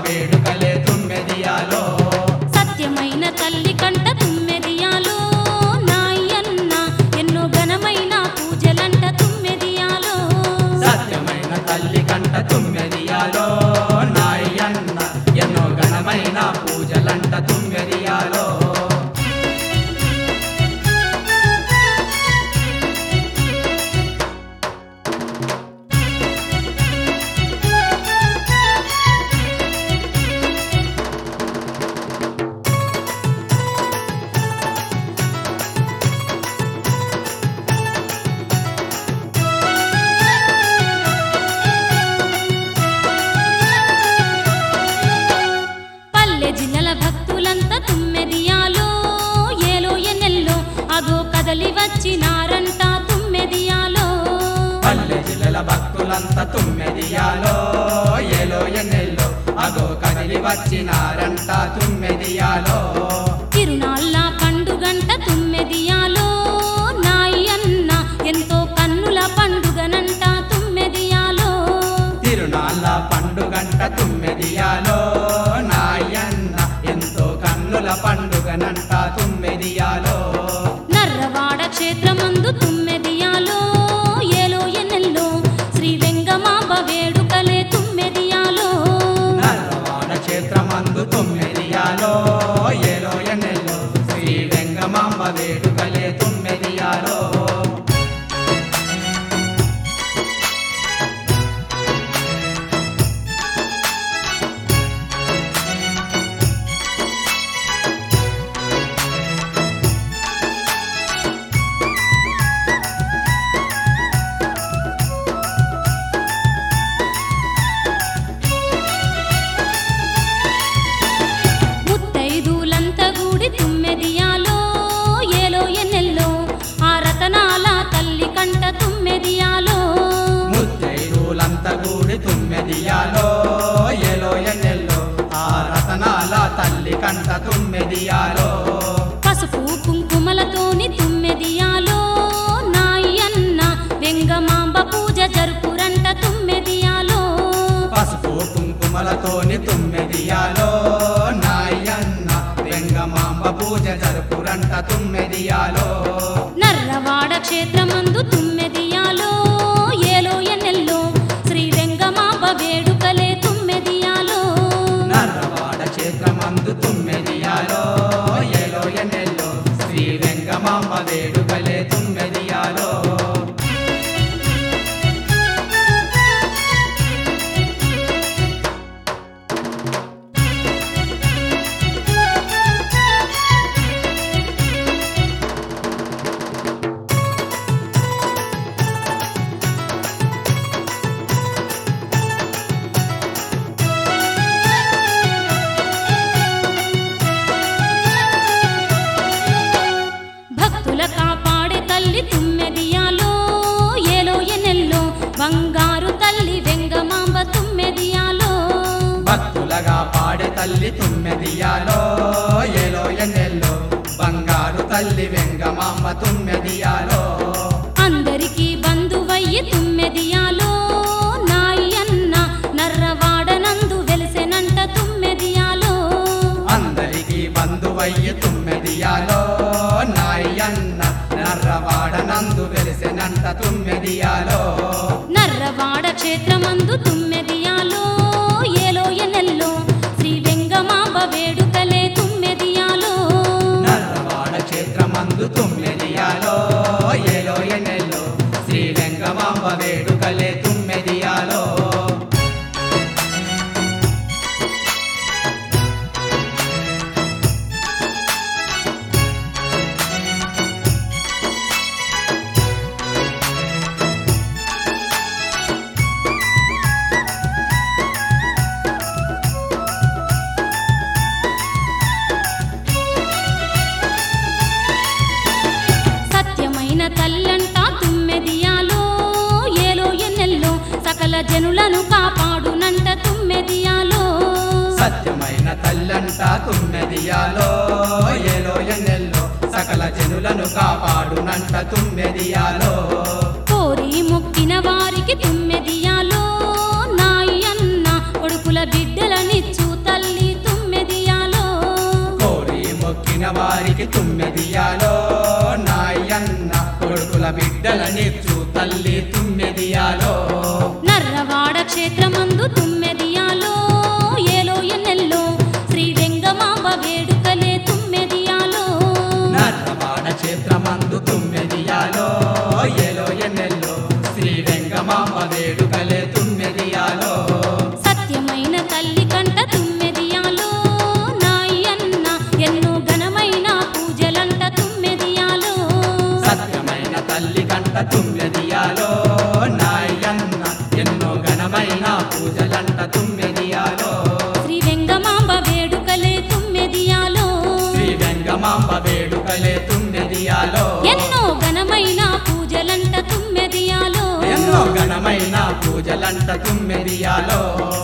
వేడుకలే తుమ్మెదియాలో సత్యమైన తల్లి కంట తుమ్మెదియాలో నాయన్న ఎన్నో ఘనమైన పూజలంట తుమ్మెదియాలో సత్యమైన తల్లి కంట తుమ్మెదియాలో నాయన్న ఎన్నో ఘనమైన పూజలంట తుమ్మెదియాలో పల్లె జిల్లల భక్తులంతా తుమ్మెదియాలో ఏలో ఎన్నెల్లో అగో కదలి వచ్చినారంట తుమ్మెదియాలో పల్లె జిల్లల భక్తులంతా తుమ్మెదియాలో ఏలో ఎన్నెల్లో అగో కదిలి వచ్చినారంట తుమ్మెదియాలో తిరునాళ్ళ పండుగంట తుమ్మెదియాలో నాయన్న ఎంతో కన్నుల పండుగనంట తుమ్మెదియాలో తిరునాళ్ళ పండుగంట తుమ్మెదియాలో నాయన్న ఎంతో కన్నుల పండుగనంట తుమ్మెదియాలో నర్రవాడ క్షేత్రమందు తుమ్మెదియాలో ఏలో ఎన్నెల్లో శ్రీ వెంగమాంబ వేడుకలే తుమ్మెదియాలో నల్లవాడ క్షేత్రమందు తుమ్మెదియాలో ఏలో ఎన్నెల్లో శ్రీ వెంగమాంబ వేడుకలే తుమ్మెదియాలో ముత్తైదులంత గూడి తుమ్మెదియాలో ఏలో ఎన్నెల్లో ఆ రతనాల తల్లి కంట తుమ్మెదియాలో ముత్తైదులంత గూడి తుమ్మెదియాలో ఏలో ఎన్నెల్లో ఆ రతనాల తల్లి కంట తుమ్మెదియాలో పసుపు కుంకుమలతోని తుమ్మెదియాలో నాయన్న వెంగమాంబ పూజ జరుపురంట తుమ్మెదియాలో పసుపు కుంకుమలతోని తుమ్మెదియాలో నాయన్న వెంగమాంబ పూజ జరుపురంట తుమ్మెదియాలో నర్రవాడ క్షేత్రమందు తుమ్మెదియాలో ఏలో ఎన్నెల్లో శ్రీ వెంగమాంబ వేడుకలే తుమ్మెదియాలో నర్రవాడ క్షేత్రమందు తుమ్మెదియాలో ఏలో ఎన్నెల్లో శ్రీ వెంగమాంబ వేడుకలే తుమ్మెదియాలో భక్తుల కాపాడే తల్లి తుమ్మెదియాలో ఏలో ఎన్నెల్లో బంగారు తల్లి వెంగమాంబ తుమ్మెదియాలో భక్తులగా పాడే తల్లి తుమ్మెదియాలో ఏలో ఎన్నెల్లో బంగారు తల్లి వెంగమాంబ తుమ్మెదియాలో అందరికీ బంధువయ్యి తుమ్మెదియాలో నాయన్న నర్రవాడనందు వెలిసెనంట తుమ్మెదియాలో అందరికీ బంధువయ్య తుమ్మెదియాలో నాయన్న నర్రవాడ నందు వెలిసెనంట తుమ్మెదియాలో నర్రవాడ క్షేత్రమందు తుమ్మెదియాలో ఏలో ఎన్నెల్లో శ్రీ వెంగమాంబ వేడుకలే తుమ్మెదియాలో నర్రవాడ క్షేత్రమందు తుమ్మెదియాలో ఏలో ఎన్నెల్లో శ్రీ వెంగమాంబ వేడుకలే తుమ్మెదియాలో సత్యమైన తల్లంట తుమ్మెదియాలో ఏలో ఎన్నెల్లో సకల జనులను కాపాడునంట తుమ్మెదియాలో సత్యమైన తల్లంట తుమ్మెదియాలో ఏలో ఎన్నెల్లో సకల జనులను కాపాడునంట తుమ్మెదియాలో కోరి మొక్కిన వారికి తుమ్మెదియాలో నాయన్న కొడుకుల బిడ్డలనిచ్చు పుట్టిన వారికి తుమ్మెదియాలో నాయన్న కొడుకుల బిడ్డలనిచ్చు తల్లి తుమ్మెదియాలో నర్రవాడ క్షేత్రమందు తుమ్మెదియాలో ఏలో ఎన్నెల్లో శ్రీ వెంగమాంబ వేడుకలే తుమ్మెదియాలో నర్రవాడ క్షేత్రమందు తుమ్మెదియాలో ఏలో ఎన్నెల్లో శ్రీ వెంగమాంబ వేడుకలే తుమ్మెదియాలో సత్యమైన తల్లి కంట తుమ్మెదియాలో నాయన్న ఎన్నో ఘనమైన పూజలంట తుమ్మెదియాలో సత్యమైన తల్లి కంట తుమ్మెదియాలో నాయన్న ఎన్నో ఘనమైన పూజలంట తుమ్మెదియాలో శ్రీ వెంగమాంబ వేడుకలే తుమ్మెదియాలో శ్రీ వెంగమాంబ వేడుకలే తుమ్మెదియాలో ఎన్నో ఘనమైన పూజలంట తుమ్మెదియాలో ఎన్నో ఘనమైన పూజలంట తుమ్మెదియాలో